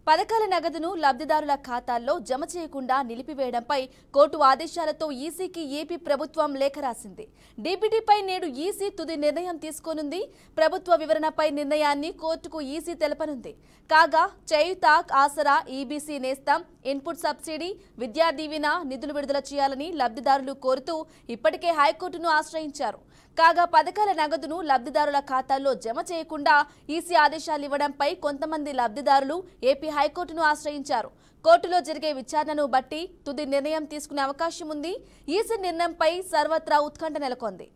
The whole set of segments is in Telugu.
పథకాల నగదును లబ్ధిదారుల ఖాతాల్లో జమ చేయకుండా నిలిపివేయడంపై కోర్టు ఆదేశాలతో ఈసీకి ఏపీ ప్రభుత్వం లేఖ రాసింది డీబీటీపై నేడు ఈసీ తుది నిర్ణయం తీసుకోనుంది ప్రభుత్వ వివరణపై నిర్ణయాన్ని కోర్టుకు ఈసీ తెలపనుంది కాగా Cheyutha Asara EBC Nestham input subsidy Vidya Deevena నిధులు విడుదల చేయాలని లబ్ధిదారులు కోరుతూ ఇప్పటికే హైకోర్టును ఆశ్రయించారు కాగా పథకాల నగదును లబ్ధిదారుల ఖాతాల్లో జమ చేయకుండా ఈసీ ఆదేశాలు ఇవ్వడంపై కొంతమంది లబ్ధిదారులు ఏపీ హైకోర్టును ఆశ్రయించారు కోర్టులో జరిగే విచారణను బట్టి తుది నిర్ణయం తీసుకునే అవకాశం ఉంది ఈసీ నిర్ణయంపై సర్వత్రా ఉత్కంఠ నెలకొంది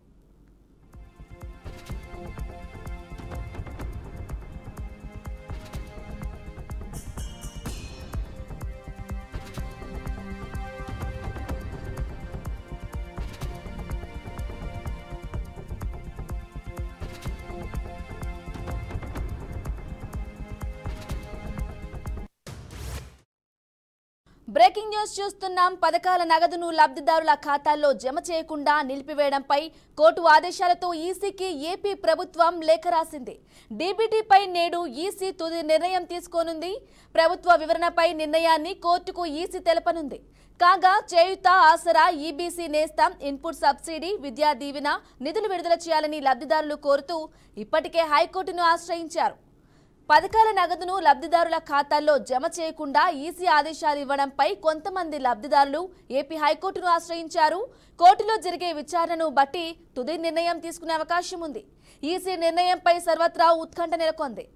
బ్రేకింగ్ న్యూస్ చూస్తున్నాం పథకాల నగదును లబ్ధిదారుల ఖాతాల్లో జమ చేయకుండా నిలిపివేయడంపై కోర్టు ఆదేశాలతో ఈసీకి ఏపీ ప్రభుత్వం లేఖ రాసింది డీబీటీపై నేడు ఈసీ తుది నిర్ణయం తీసుకోనుంది ప్రభుత్వ వివరణపై నిర్ణయాన్ని కోర్టుకు ఈసీ తెలపనుంది కాగా Cheyutha Asara EBC Nestham input subsidy Vidya Deevena నిధులు విడుదల చేయాలని లబ్ధిదారులు కోరుతూ ఇప్పటికే హైకోర్టును ఆశ్రయించారు పథకాల నగదును లబ్ధిదారుల ఖాతాల్లో జమ చేయకుండా ఈసీ ఆదేశాలు ఇవ్వడంపై కొంతమంది లబ్ధిదారులు ఏపీ హైకోర్టును ఆశ్రయించారు కోర్టులో జరిగే విచారణను బట్టి తుది నిర్ణయం తీసుకునే అవకాశం ఉంది ఈసీ నిర్ణయంపై సర్వత్రా ఉత్కంఠ నెలకొంది